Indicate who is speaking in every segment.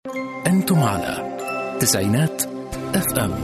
Speaker 1: أنتم على تسعينات اف ام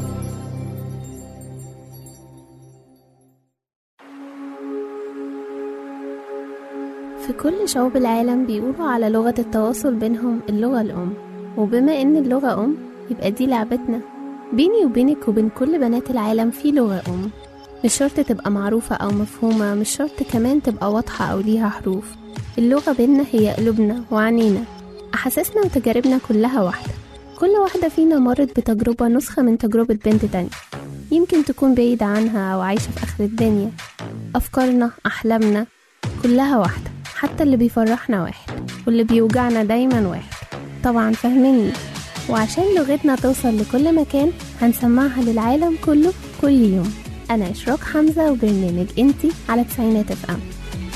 Speaker 2: في كل شعوب العالم بيقولوا على لغة التواصل بينهم اللغة الأم وبما إن اللغة أم يبقى دي لعبتنا بيني وبينك وبين كل بنات العالم في لغة أم مش شرط تبقى معروفة أو مفهومة مش شرط كمان تبقى واضحة أو ليها حروف اللغة بينا هي قلوبنا وعنينا أحاسيسنا وتجاربنا كلها واحدة كل واحدة فينا مرت بتجربة نسخة من تجربة بنت تانية يمكن تكون بعيدة عنها أو عايشة في آخر الدنيا أفكارنا أحلامنا كلها واحدة حتى اللي بيفرحنا واحد واللي بيوجعنا دايما واحد طبعا فاهميني وعشان لغتنا توصل لكل مكان هنسمعها للعالم كله كل يوم أنا إشراق حمزة وبرنامج انتي على تسعينات اف ام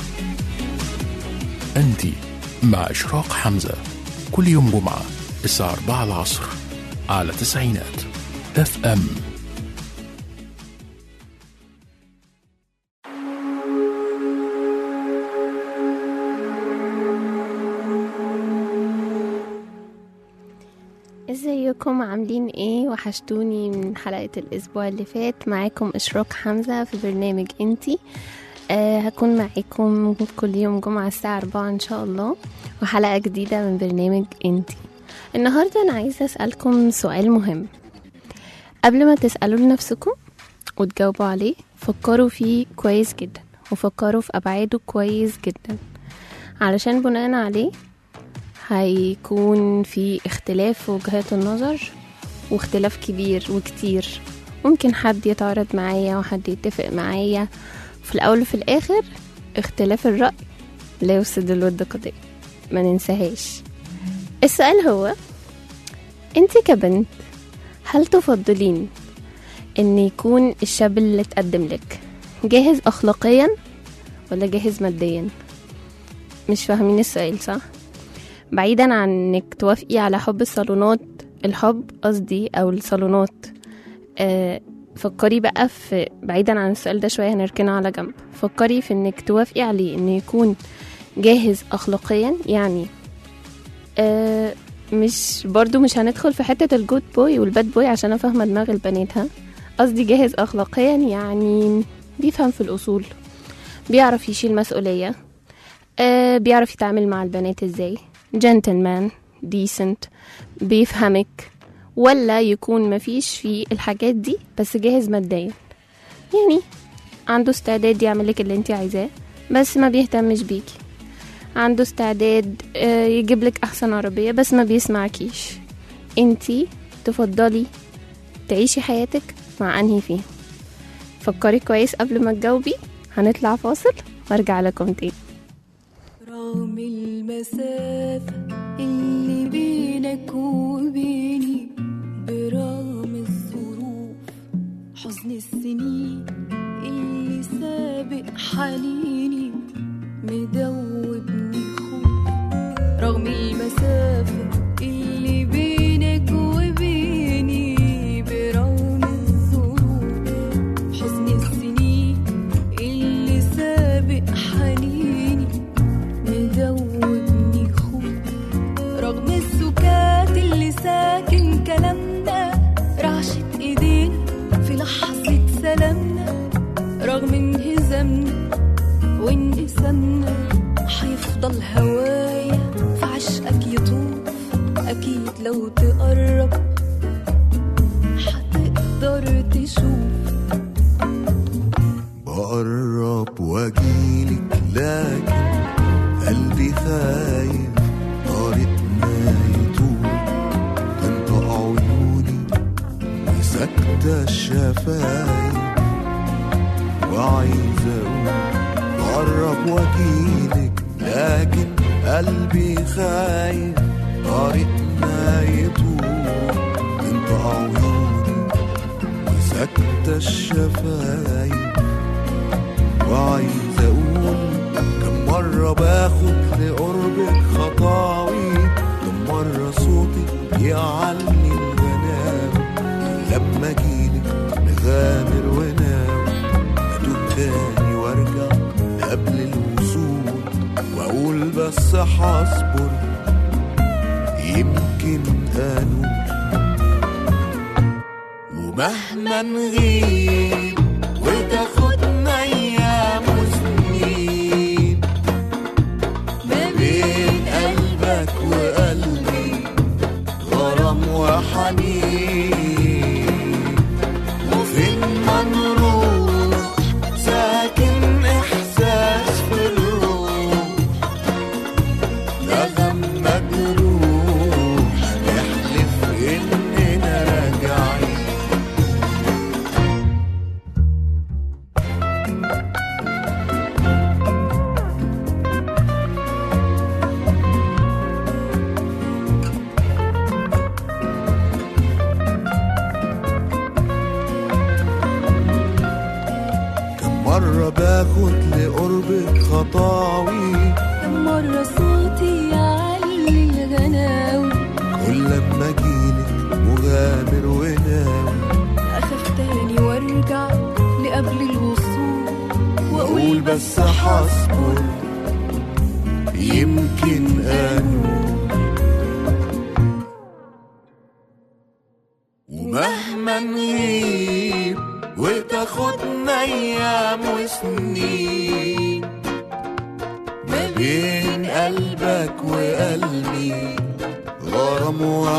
Speaker 1: أنت مع إشراق حمزة كل يوم جمعة الساعة 4 العصر على تسعينات اف ام
Speaker 2: ازيكم عاملين ايه وحشتوني من حلقة الاسبوع اللي فات معاكم اشراق حمزة في برنامج انتي آه هكون معاكم كل يوم جمعة الساعة 4 ان شاء الله وحلقة جديدة من برنامج انتي النهاردة انا عايزة اسألكم سؤال مهم قبل ما تسألوا لنفسكم وتجاوبوا عليه فكروا فيه كويس جدا وفكروا في أبعاده كويس جدا علشان بناء عليه هيكون في اختلاف في وجهات النظر واختلاف كبير وكتير ممكن حد يتعارض معايا وحد يتفق معايا في الأول وفي الآخر اختلاف الرأي لا يفسد الود قضية ما ننساهاش السؤال هو انت كبنت هل تفضلين ان يكون الشاب اللي اتقدم لك جاهز اخلاقيا ولا جاهز ماديا مش فاهمين السؤال صح بعيدا عن انك توافقي على حب الصالونات الحب قصدي او الصالونات آه فكري بقى في بعيدا عن السؤال ده شويه هنركنه على جنب فكري في انك توافقي عليه انه يكون جاهز اخلاقيا يعني آه مش برضو مش هندخل في حتة الجود بوي والباد بوي عشان أنا فاهمة دماغ البنات ها قصدي جاهز أخلاقيا يعني بيفهم في الأصول بيعرف يشيل مسؤولية آه بيعرف يتعامل مع البنات ازاي جنتلمان ديسنت بيفهمك ولا يكون مفيش في الحاجات دي بس جاهز ماديا يعني عنده استعداد يعمل لك اللي انت عايزاه بس ما بيهتمش بيكي عنده استعداد آه، يجيب لك احسن عربيه بس ما بيسمعكيش انتي تفضلي تعيشي حياتك مع انهي فيهم فكري كويس قبل ما تجاوبي هنطلع فاصل وارجع لكم تاني
Speaker 3: رغم المسافة اللي بينك وبيني برغم الظروف حزن السنين اللي سابق حنيني مدوبني خوف رغم المسافة اللي بينك وبيني برغم الظروف حزن السنين اللي سابق حنيني مدوبني خوف رغم السكات اللي ساكن كلامنا رعشة ايدينا في لحظة سلامنا رغم انهزامنا وانقسامنا هيفضل هوايا في عشقك يطوف اكيد لو تقرب هتقدر تشوف
Speaker 4: بقرب واجيلك لكن قلبي خايف طارتنا يطول تنطق عيوني وساكتة الشفايف وعايز اقول بقرب واجيلك لكن قلبي خايف طريقنا يطول تنطق عيوني وساكتة الشفايف وعايز اقول كم مرة باخد لقربك خطاوي كم مرة صوتك يعلي الغنام لما اجيلك مغامر وناوي اتوب تاني وارجع قبل الوصول واقول بس هصبر يمكن ومهما نغيب وتاخدنا ايام وسنين
Speaker 3: ما
Speaker 4: بين قلبك وقلبي غرام وحنين وفين ما نروح ساكن احساس في الروح نغم مجروح نحلف اننا راجعين كم مرة باخد لقربك خطاوي
Speaker 3: كم مرة صوتي يعلي الغناوي
Speaker 4: كل لما اجيلك مغامر وناوي
Speaker 3: أخاف تاني وارجع لقبل الوصول
Speaker 4: واقول
Speaker 3: وأقول
Speaker 4: بس حصبر يمكن انول ومهما نغيب وتاخدنا ايام وسنين ما بين قلبك وقلبي غرام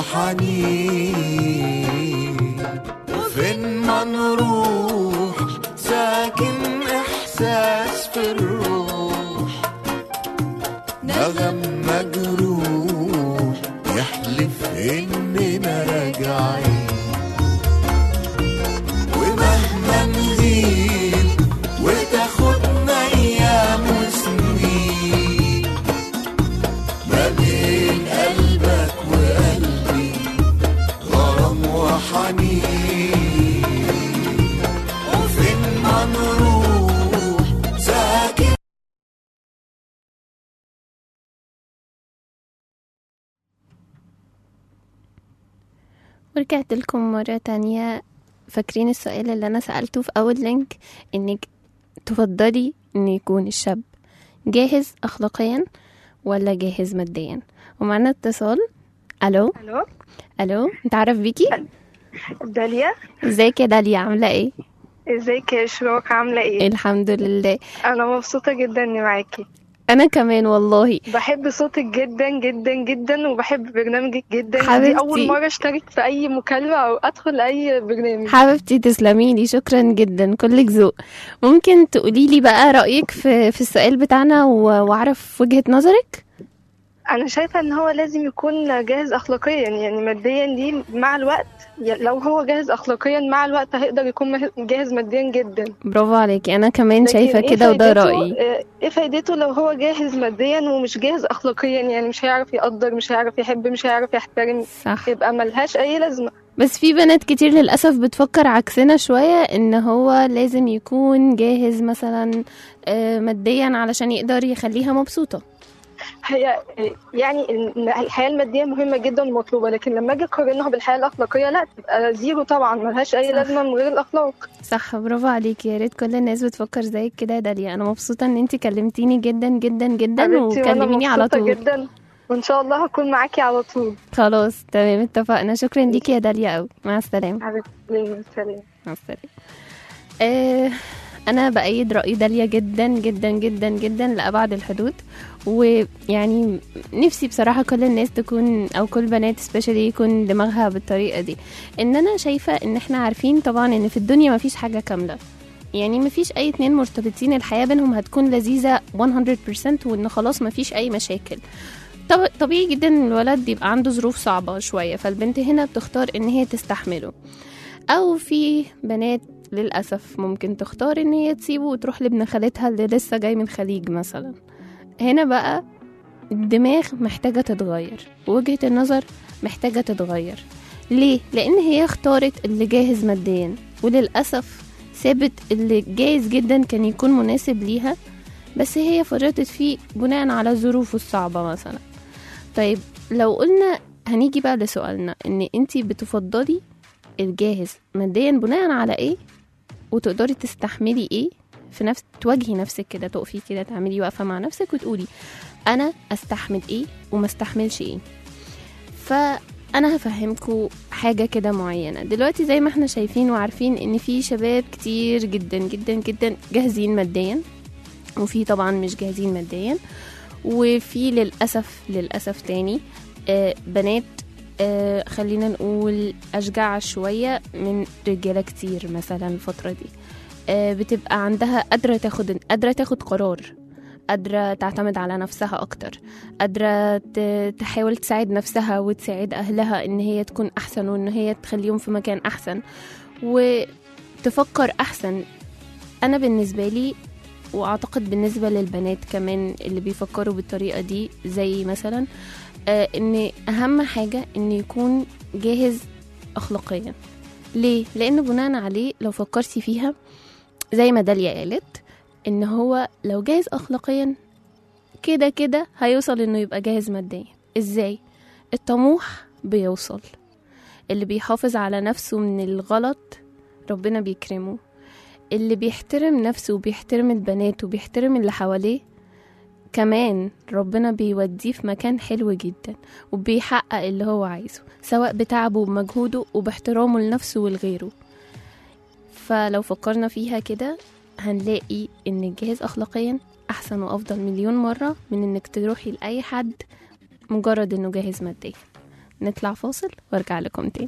Speaker 4: وحنين وفين ما نروح ساكن احساس في الروح نغم مجروح يحلف اننا راجعين ومهما نغيب وتاخدنا ايام وسنين ما بين قلبك وقلبي غرام وحنين وفين ما نروح ساكن
Speaker 2: ورجعت لكم مرة تانية فاكرين السؤال اللي أنا سألته في أول لينك إنك تفضلي إن يكون الشاب جاهز أخلاقيا ولا جاهز ماديا ومعنا اتصال ألو
Speaker 5: الو
Speaker 2: ألو نتعرف بيكي
Speaker 5: داليا
Speaker 2: ازيك يا داليا عاملة ايه
Speaker 5: ازيك يا شروق عامله ايه
Speaker 2: الحمد لله
Speaker 5: انا مبسوطه جدا اني معاكي
Speaker 2: أنا كمان والله
Speaker 5: بحب صوتك جدا جدا جدا وبحب برنامجك جدا
Speaker 2: حبيبتي.
Speaker 5: دي اول مره اشترك في اي مكالمه او ادخل اي برنامج
Speaker 2: حبيبتي تسلمي لي شكرا جدا كلك ذوق ممكن تقولي لي بقى رأيك في في السؤال بتاعنا و- واعرف وجهة نظرك
Speaker 5: انا شايفه ان هو لازم يكون جاهز اخلاقيا يعني ماديا دي مع الوقت يعني لو هو جاهز اخلاقيا مع الوقت هيقدر يكون مه- جاهز ماديا جدا
Speaker 2: برافو عليكي أنا كمان
Speaker 5: لكن
Speaker 2: شايفة
Speaker 5: إيه
Speaker 2: كده وده
Speaker 5: فايدته-
Speaker 2: رأيي
Speaker 5: آه، ايه فايدته لو هو جاهز ماديا ومش جاهز اخلاقيا يعني مش هيعرف يقدر مش هيعرف يحب مش هيعرف يحترم
Speaker 2: صح
Speaker 5: يبقى ملهاش اي لازمه
Speaker 2: بس في بنات كتير للأسف بتفكر عكسنا شوية إن هو لازم يكون جاهز مثلا آه، ماديا علشان يقدر يخليها مبسوطة
Speaker 5: هي يعني إن الحياه الماديه مهمه جدا ومطلوبه لكن لما اجي اقارنها بالحياه الاخلاقيه لا تبقى زيرو طبعا ملهاش اي
Speaker 2: صح.
Speaker 5: لازمه من غير الاخلاق
Speaker 2: صح برافو عليكي يا ريت كل الناس بتفكر زيك كده يا داليا أنا مبسوطة إن انتي كلمتيني جدا جدا جدا
Speaker 5: حبيبتي وانا
Speaker 2: وكلميني على
Speaker 5: مبسوطه
Speaker 2: طول
Speaker 5: جدا وان شاء الله هكون معاكي على طول
Speaker 2: خلاص تمام اتفقنا شكرا ليكي يا داليا قوي مع السلامة
Speaker 5: حبيبتي سلام
Speaker 2: مع السلامة آه أنا بأيد رأي داليا جدا جدا جدا جدا لأبعد الحدود ويعني نفسي بصراحة كل الناس تكون أو كل بنات سبيشالي يكون دماغها بالطريقة دي إن أنا شايفة إن إحنا عارفين طبعا إن في الدنيا مفيش حاجة كاملة يعني مفيش أي اتنين مرتبطين الحياة بينهم هتكون لذيذة 100% وإن خلاص مفيش أي مشاكل طب طبيعي جدا إن الولد يبقى عنده ظروف صعبة شوية فالبنت هنا بتختار إن هي تستحمله أو في بنات للأسف ممكن تختار إن هي تسيبه وتروح لابن خالتها اللي لسه جاي من خليج مثلا هنا بقى الدماغ محتاجة تتغير وجهة النظر محتاجة تتغير ليه؟ لأن هي اختارت اللي جاهز ماديا وللأسف سابت اللي جاهز جدا كان يكون مناسب ليها بس هي فرطت فيه بناء على ظروفه الصعبة مثلا طيب لو قلنا هنيجي بقى لسؤالنا ان انتي بتفضلي الجاهز ماديا بناء على ايه وتقدري تستحملي ايه في نفس تواجهي نفسك كده تقفي كده تعملي واقفه مع نفسك وتقولي انا استحمل ايه وما استحملش ايه فانا هفهمكم حاجة كده معينة دلوقتي زي ما احنا شايفين وعارفين ان في شباب كتير جدا جدا جدا جاهزين ماديا وفي طبعا مش جاهزين ماديا وفي للأسف للأسف تاني آه، بنات آه، خلينا نقول أشجع شوية من رجالة كتير مثلا الفترة دي آه، بتبقى عندها قادرة تاخد قادرة تاخد قرار قادرة تعتمد على نفسها أكتر قادرة ت- تحاول تساعد نفسها وتساعد أهلها إن هي تكون أحسن وإن هي تخليهم في مكان أحسن وتفكر أحسن أنا بالنسبة لي وأعتقد بالنسبة للبنات كمان اللي بيفكروا بالطريقة دي زي مثلا آه إن أهم حاجة إن يكون جاهز أخلاقيا ليه؟ لأن بناء عليه لو فكرتي فيها زي ما داليا قالت إن هو لو جاهز أخلاقيا كده كده هيوصل إنه يبقى جاهز ماديا إزاي؟ الطموح بيوصل اللي بيحافظ على نفسه من الغلط ربنا بيكرمه اللي بيحترم نفسه وبيحترم البنات وبيحترم اللي حواليه كمان ربنا بيوديه في مكان حلو جدا وبيحقق اللي هو عايزه سواء بتعبه ومجهوده وباحترامه لنفسه ولغيره فلو فكرنا فيها كده هنلاقي ان الجهاز اخلاقيا احسن وافضل مليون مرة من انك تروحي لاي حد مجرد انه جاهز ماديا نطلع فاصل وارجع لكم تاني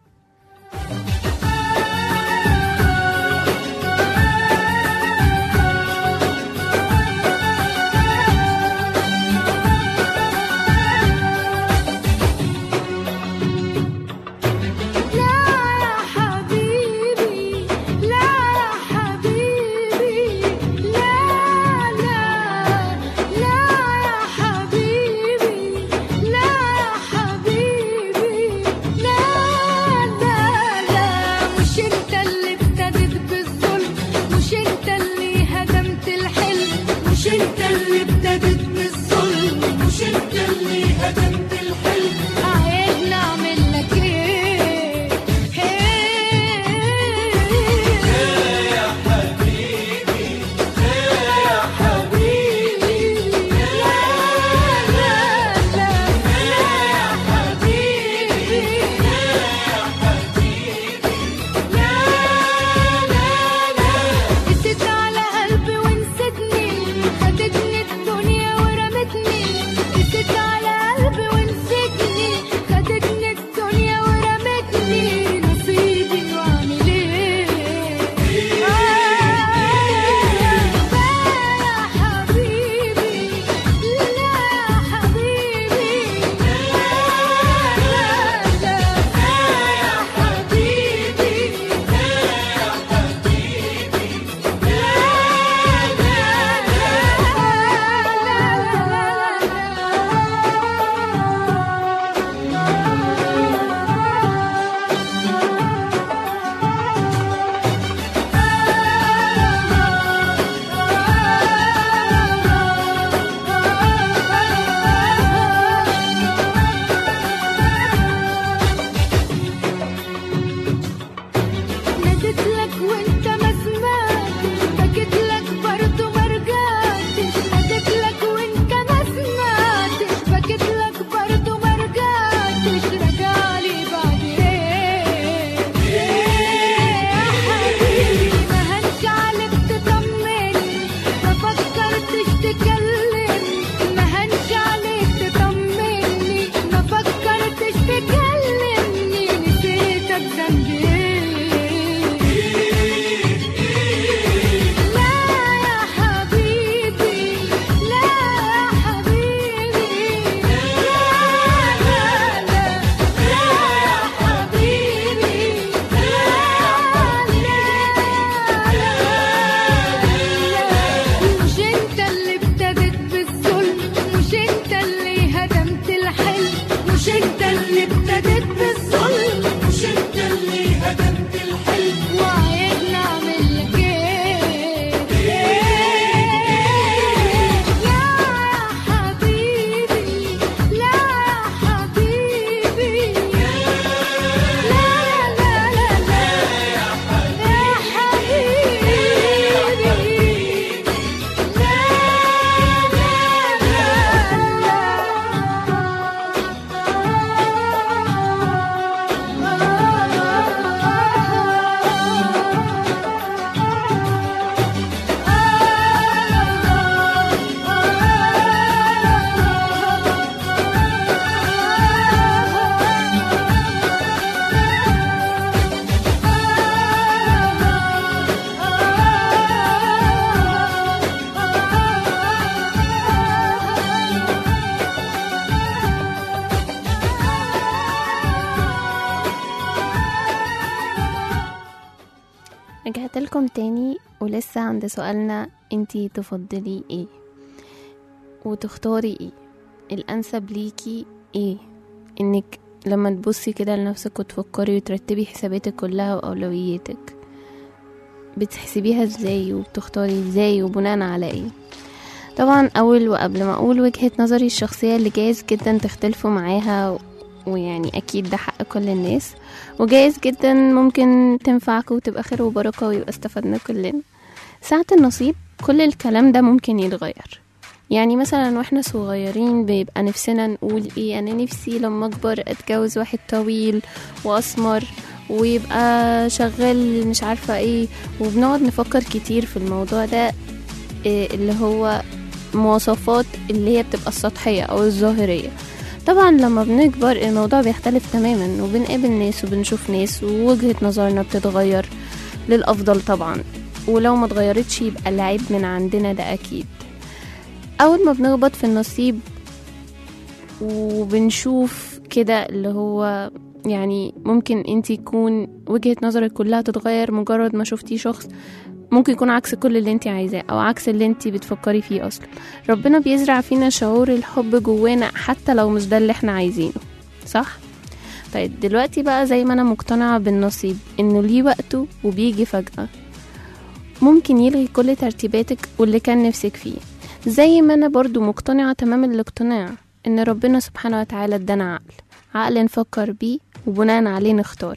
Speaker 3: لا يا حبيبي لا يا حبيبي لا لا لا يا حبيبي لا يا حبيبي لا لا لا
Speaker 2: رجعت لكم تاني ولسه عند سؤالنا انتي تفضلي ايه وتختاري ايه الانسب ليكي ايه انك لما تبصي كده لنفسك وتفكري وترتبي حساباتك كلها واولوياتك بتحسبيها ازاي وبتختاري ازاي وبناء على ايه طبعا اول وقبل ما اقول وجهة نظري الشخصية اللي جايز جدا تختلفوا معاها ويعني اكيد ده حق كل الناس وجايز جدا ممكن تنفعك وتبقى خير وبركة ويبقى استفدنا كلنا ساعة النصيب كل الكلام ده ممكن يتغير يعني مثلا واحنا صغيرين بيبقى نفسنا نقول ايه انا نفسي لما اكبر اتجوز واحد طويل واسمر ويبقى شغال مش عارفة ايه وبنقعد نفكر كتير في الموضوع ده إيه اللي هو مواصفات اللي هي بتبقى السطحية او الظاهرية طبعا لما بنكبر الموضوع بيختلف تماما وبنقابل ناس وبنشوف ناس ووجهة نظرنا بتتغير للأفضل طبعا ولو ما اتغيرتش يبقى العيب من عندنا ده أكيد أول ما بنخبط في النصيب وبنشوف كده اللي هو يعني ممكن انت يكون وجهة نظرك كلها تتغير مجرد ما شفتي شخص ممكن يكون عكس كل اللي انت عايزاه او عكس اللي انت بتفكري فيه اصلا ربنا بيزرع فينا شعور الحب جوانا حتى لو مش ده اللي احنا عايزينه صح طيب دلوقتي بقى زي ما انا مقتنعة بالنصيب انه ليه وقته وبيجي فجأة ممكن يلغي كل ترتيباتك واللي كان نفسك فيه زي ما انا برضو مقتنعة تمام الاقتناع ان ربنا سبحانه وتعالى ادانا عقل عقل نفكر بيه وبناء عليه نختار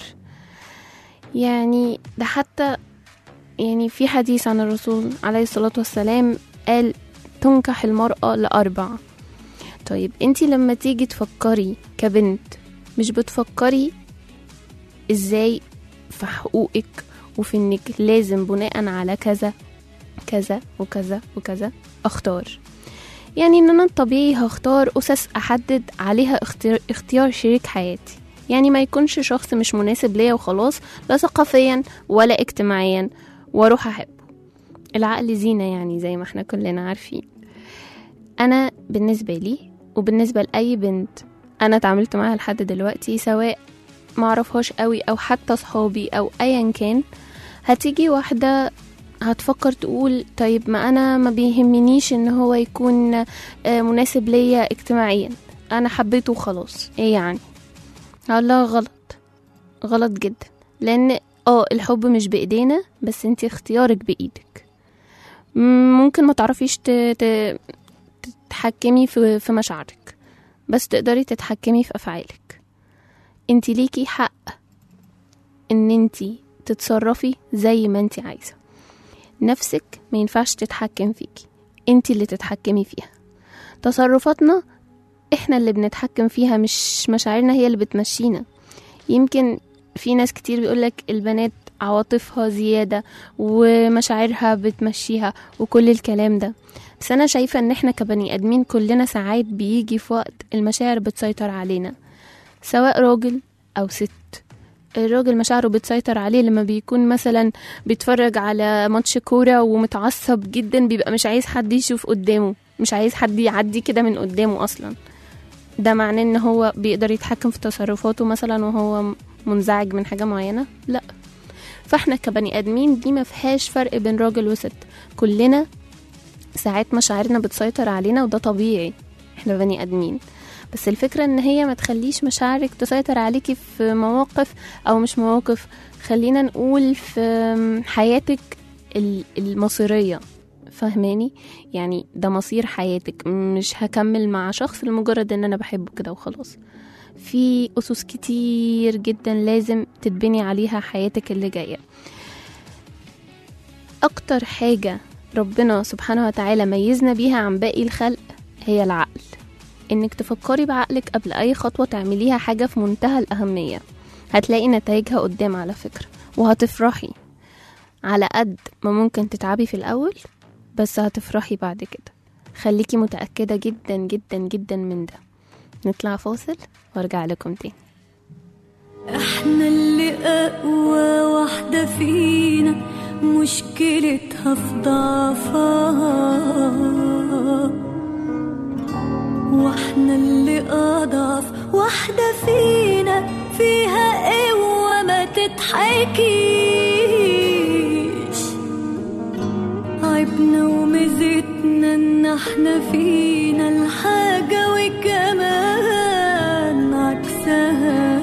Speaker 2: يعني ده حتى يعني في حديث عن الرسول عليه الصلاة والسلام قال تنكح المرأة لأربع طيب انتي لما تيجي تفكري كبنت مش بتفكري ازاي في حقوقك وفي انك لازم بناء على كذا كذا وكذا وكذا اختار يعني ان انا الطبيعي هختار اسس احدد عليها اختيار, اختيار شريك حياتي يعني ما يكونش شخص مش مناسب ليا وخلاص لا ثقافيا ولا اجتماعيا واروح احبه العقل زينة يعني زي ما احنا كلنا عارفين انا بالنسبة لي وبالنسبة لأي بنت انا اتعاملت معاها لحد دلوقتي سواء معرفهاش قوي او حتى صحابي او ايا كان هتيجي واحدة هتفكر تقول طيب ما انا ما بيهمنيش ان هو يكون آه، مناسب ليا اجتماعيا انا حبيته وخلاص ايه يعني هقول لها غلط غلط جدا لان اه الحب مش بايدينا بس انت اختيارك بايدك مم، ممكن ما تعرفيش ت... ت... تتحكمي في... في مشاعرك بس تقدري تتحكمي في افعالك انت ليكي حق ان انت تتصرفي زي ما انت عايزه نفسك ما ينفعش تتحكم فيكي انت اللي تتحكمي فيها تصرفاتنا احنا اللي بنتحكم فيها مش مشاعرنا هي اللي بتمشينا يمكن في ناس كتير بيقولك البنات عواطفها زيادة ومشاعرها بتمشيها وكل الكلام ده بس أنا شايفة إن إحنا كبني آدمين كلنا ساعات بيجي في وقت المشاعر بتسيطر علينا سواء راجل أو ست الراجل مشاعره بتسيطر عليه لما بيكون مثلا بيتفرج على ماتش كورة ومتعصب جدا بيبقى مش عايز حد يشوف قدامه مش عايز حد يعدي كده من قدامه أصلا ده معناه ان هو بيقدر يتحكم في تصرفاته مثلا وهو منزعج من حاجة معينة لا فاحنا كبني ادمين دي ما فيهاش فرق بين راجل وست كلنا ساعات مشاعرنا بتسيطر علينا وده طبيعي احنا بني ادمين بس الفكرة ان هي ما تخليش مشاعرك تسيطر عليكي في مواقف او مش مواقف خلينا نقول في حياتك ال- المصيرية فاهماني يعني ده مصير حياتك مش هكمل مع شخص لمجرد ان انا بحبه كده وخلاص في اسس كتير جدا لازم تتبني عليها حياتك اللي جايه اكتر حاجه ربنا سبحانه وتعالى ميزنا بيها عن باقي الخلق هي العقل انك تفكري بعقلك قبل اي خطوه تعمليها حاجه في منتهى الاهميه هتلاقي نتائجها قدام على فكره وهتفرحي على قد ما ممكن تتعبي في الاول بس هتفرحي بعد كده خليكي متأكدة جدا جدا جدا من ده نطلع فاصل وارجع لكم تاني
Speaker 3: احنا اللي اقوى واحدة فينا مشكلتها في ضعفها واحنا اللي اضعف واحدة فينا فيها قوة ما تتحكيش عيوبنا وميزتنا ان احنا فينا الحاجة وكمان عكسها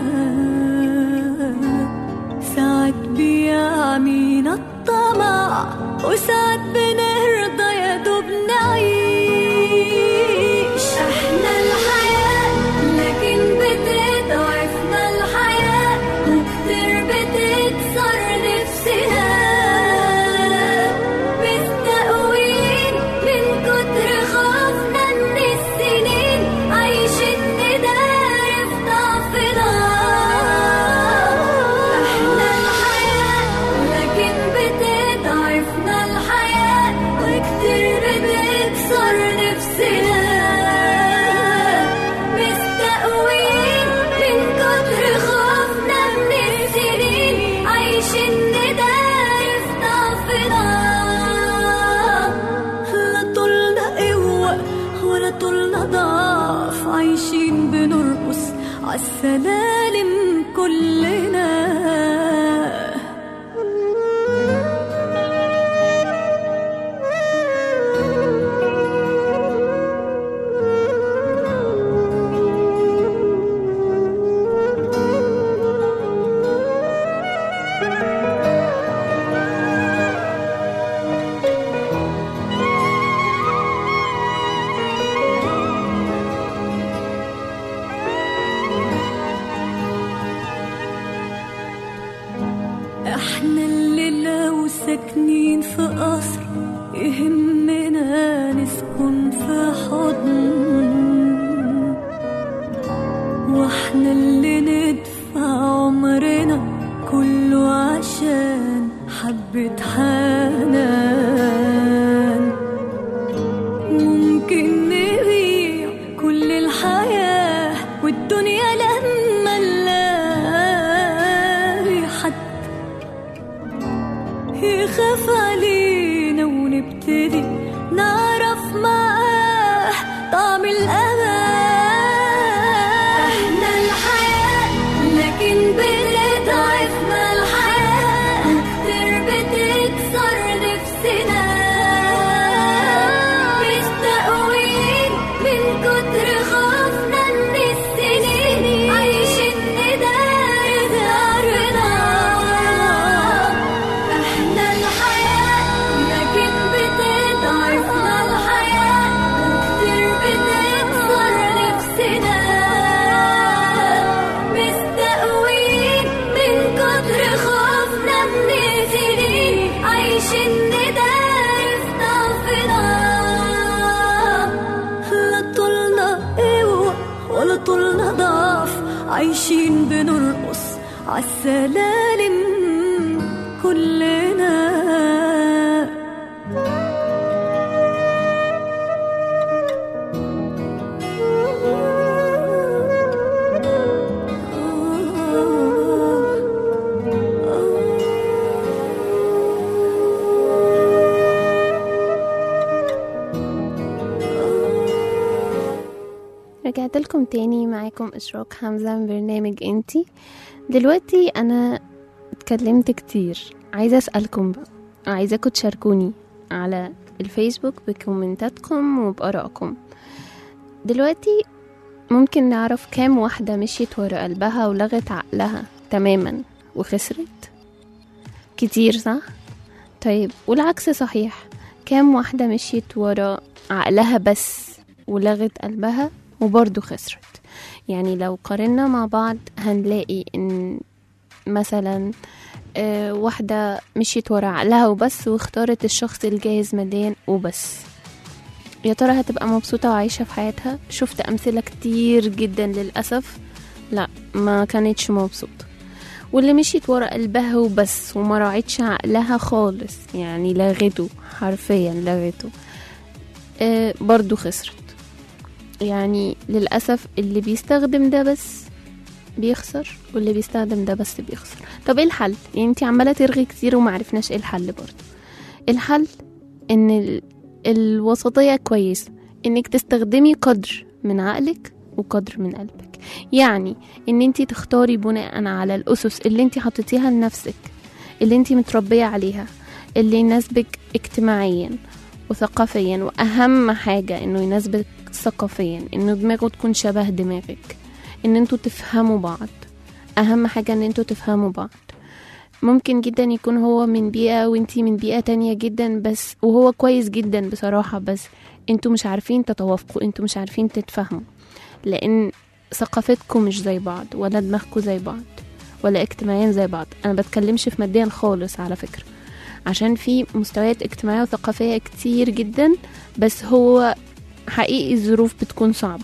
Speaker 3: ساعات بيعمينا الطمع وساعات بنرضى يا دوب نعيش احنا الحياة لكن بتضعفنا الحياة وكتير بتكسر نفسنا مستقوين من كتر خوفنا من السنين عايشين ندار في ضعفنا احنا الحياة لكن بتضعفنا الحياة وكتير بتكسر نفسنا مستقوين من كتر خوفنا من السنين عايشين ندار في ضعفنا لا طولنا قوة ولا طولنا ضعف عايشين بنرقص عالسلالم كلنا احنا اللي لو ساكنين في قصر يهمنا نسكن في حضن واحنا اللي ندفع عمرنا كله عشان حبة حنان ممكن نبيع كل الحياة والدنيا لما نلاقي حد يخاف علينا ونبتدي نعرف معاه طعم الأمان احنا الحياة لكن بتضعفنا الحياة كتير بتكسر نفسنا مستقوين من كتر خوفنا من السنين عايشين ندار دارنا احنا الحياة لكن بتضعفنا الحياة وكتير بتكسر نفسنا مستقوين من كتر خوفنا من السنين عايشين ندار في ضعفنا لا طولنا قوة ولا طولنا ضعف عايشين بنرقص عالسلالم كلنا
Speaker 2: رجعت لكم تاني معاكم إشراق حمزة من برنامج انتي دلوقتي أنا اتكلمت كتير عايزة أسألكم بقى عايزاكم تشاركوني على الفيسبوك بكومنتاتكم وبآرائكم دلوقتي ممكن نعرف كام واحدة مشيت ورا قلبها ولغت عقلها تماما وخسرت كتير صح؟ طيب والعكس صحيح كام واحدة مشيت ورا عقلها بس ولغت قلبها وبرضه خسرت يعني لو قارنا مع بعض هنلاقي ان مثلا آه، واحدة مشيت ورا عقلها وبس واختارت الشخص الجاهز ماديا وبس يا ترى هتبقى مبسوطة وعايشة في حياتها شفت أمثلة كتير جدا للأسف لا ما كانتش مبسوطة واللي مشيت ورا قلبها وبس وما راعتش عقلها خالص يعني لغته حرفيا لغته آه برضو خسرت يعني للأسف اللي بيستخدم ده بس بيخسر واللي بيستخدم ده بس بيخسر طب ايه الحل يعني انتي عمالة ترغي كتير ومعرفناش ايه الحل برضو الحل ان ال... الوسطية كويسة انك تستخدمي قدر من عقلك وقدر من قلبك يعني ان انتي تختاري بناء على الاسس اللي انتي حطيتيها لنفسك اللي انتي متربية عليها اللي يناسبك اجتماعيا وثقافيا واهم حاجة انه يناسبك ثقافيا انه دماغه تكون شبه دماغك ان انتوا تفهموا بعض اهم حاجة ان انتوا تفهموا بعض ممكن جدا يكون هو من بيئة وانتي من بيئة تانية جدا بس وهو كويس جدا بصراحة بس انتوا مش عارفين تتوافقوا انتوا مش عارفين تتفهموا لان ثقافتكم مش زي بعض ولا دماغكم زي بعض ولا اجتماعيا زي بعض انا بتكلمش في ماديا خالص على فكرة عشان في مستويات اجتماعية وثقافية كتير جدا بس هو حقيقي الظروف بتكون صعبة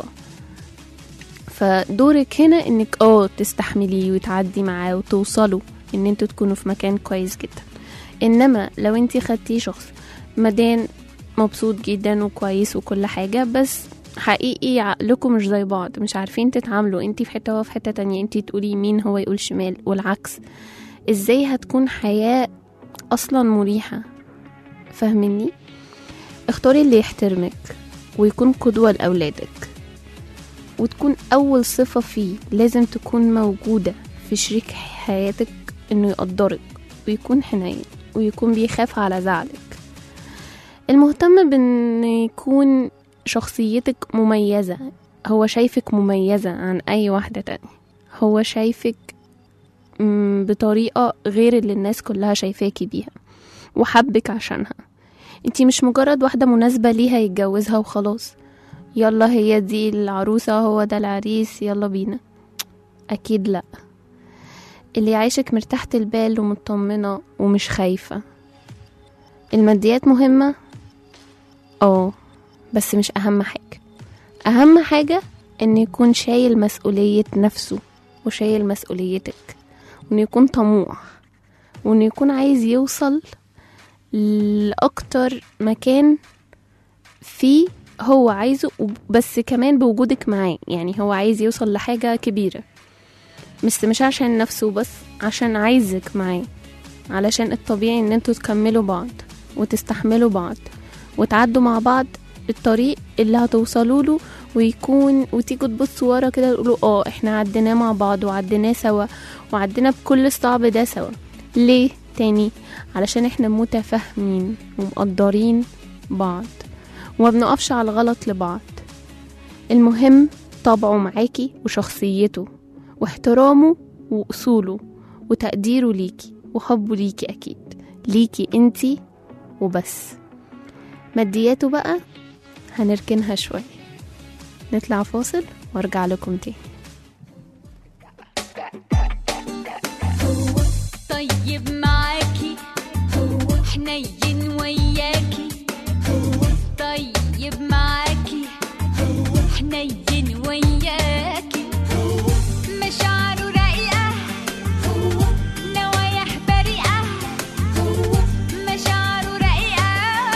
Speaker 2: فدورك هنا انك اه تستحمليه وتعدي معاه وتوصلوا ان انتوا تكونوا في مكان كويس جدا انما لو انتي خدتيه شخص ماديا مبسوط جدا وكويس وكل حاجة بس حقيقي عقلكم مش زي بعض مش عارفين تتعاملوا انتي في حتة وهو في حتة تانية انتي تقولي يمين هو يقول شمال والعكس ازاي هتكون حياة اصلا مريحة فاهميني اختاري اللي يحترمك ويكون قدوة لأولادك وتكون أول صفة فيه لازم تكون موجودة في شريك حياتك إنه يقدرك ويكون حنين ويكون بيخاف على زعلك المهتم بإن يكون شخصيتك مميزة هو شايفك مميزة عن أي واحدة تانية هو شايفك مم، بطريقة غير اللي الناس كلها شايفاكي بيها وحبك عشانها انتي مش مجرد واحدة مناسبة ليها يتجوزها وخلاص يلا هي دي العروسة هو ده العريس يلا بينا أكيد لأ اللي يعيشك مرتاحة البال ومطمنة ومش خايفة الماديات مهمة اه بس مش أهم حاجة أهم حاجة إن يكون شايل مسؤولية نفسه وشايل مسؤوليتك وإنه يكون طموح وإنه يكون عايز يوصل لأكتر مكان فيه هو عايزه وب- بس كمان بوجودك معاه يعني هو عايز يوصل لحاجة كبيرة بس مش عشان نفسه بس عشان عايزك معاه علشان الطبيعي ان انتوا تكملوا بعض وتستحملوا بعض وتعدوا مع بعض الطريق اللي هتوصلوا له ويكون وتيجوا تبصوا ورا كده تقولوا اه احنا عديناه مع بعض وعديناه سوا وعدينا بكل الصعب ده سوا ليه تاني علشان احنا متفاهمين ومقدرين بعض وما بنقفش على الغلط لبعض المهم طبعه معاكي وشخصيته واحترامه وأصوله وتقديره ليكي وحبه ليكي أكيد ليكي انتي وبس مادياته بقى هنركنها شوية نطلع فاصل وارجع لكم تاني
Speaker 3: طيب معاكي حنين وياكي طيب معاكي حنين وياكي مشاعره رايقة نوايح بريئة مشاعره رايقة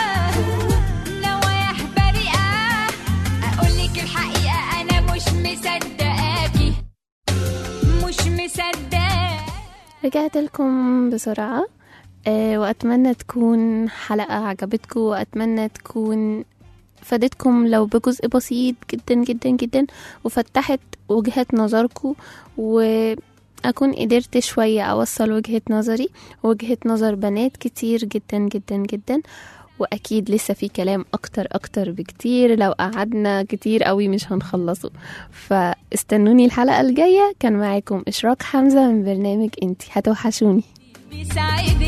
Speaker 3: نوايح بريئة أقولك الحقيقة أنا مش مصدقاكي مش مصدقاكي
Speaker 2: رجعت لكم بسرعة آه، وأتمنى تكون حلقة عجبتكم وأتمنى تكون فادتكم لو بجزء بسيط جدا جدا جدا وفتحت وجهة نظركم وأكون قدرت شوية أوصل وجهة نظري وجهة نظر بنات كتير جدا جدا جدا وأكيد لسه في كلام أكتر أكتر بكتير لو قعدنا كتير قوي مش هنخلصه فاستنوني الحلقة الجاية كان معاكم إشراق حمزة من برنامج انتي هتوحشوني
Speaker 3: بيساعدني